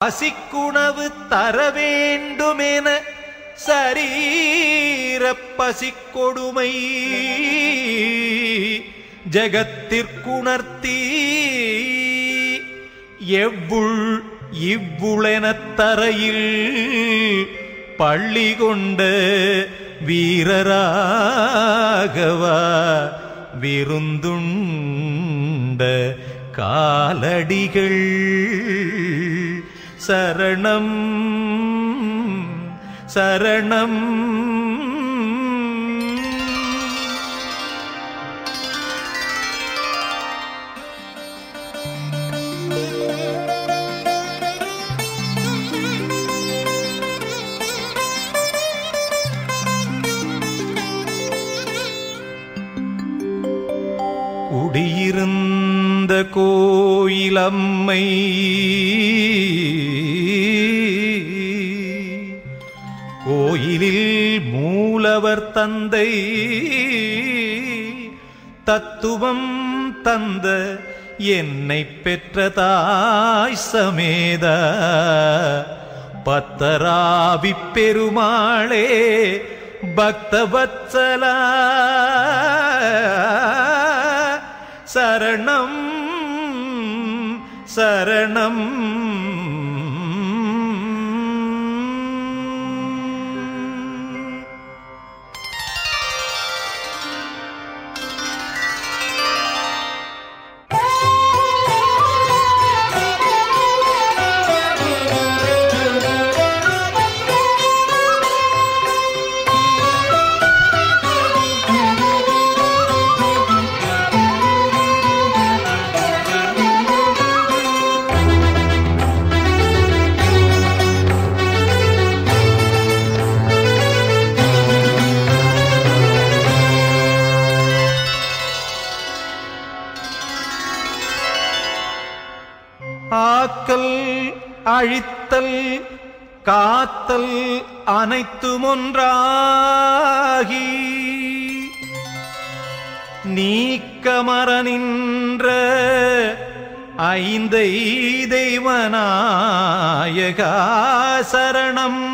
பசிக்குணவு தர வேண்டுமென சரீர பசிக்கொடுமை ஜகத்திற்குணர்த்தி எவ்வுள் இவ்வுளெனத் தரையில் பள்ளி கொண்ட வீரராகவா விருந்துண்ட காலடிகள் சரணம் சரணம் குடியிருந்த கோயிலம்மை கோயிலில் மூலவர் தந்தை தத்துவம் தந்த என்னை பெற்ற தாய் சமேத பத்தராபி பெருமாளே பக்தவத்சலா சரணம் சரணம் ஆக்கல் அழித்தல் காத்தல் அனைத்தும் ஒன்றாகி நீக்கமர நின்ற ஐந்தை தெய்வநாயகா சரணம்